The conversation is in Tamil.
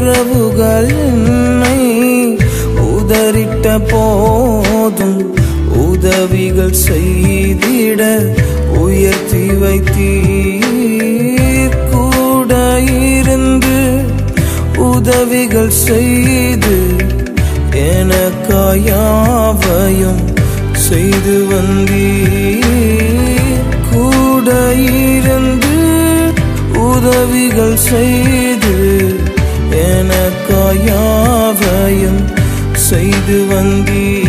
உறவுகள் என்னை உதறிட்ட போதும் உதவிகள் செய்திட உயர்த்தி வைத்தீர் கூட இருந்து உதவிகள் செய்து எனக்காயாவையும் செய்து வந்தீர் கூட இருந்து உதவிகள் செய்து எனக்காயாவையும் செய்து வந்தீர்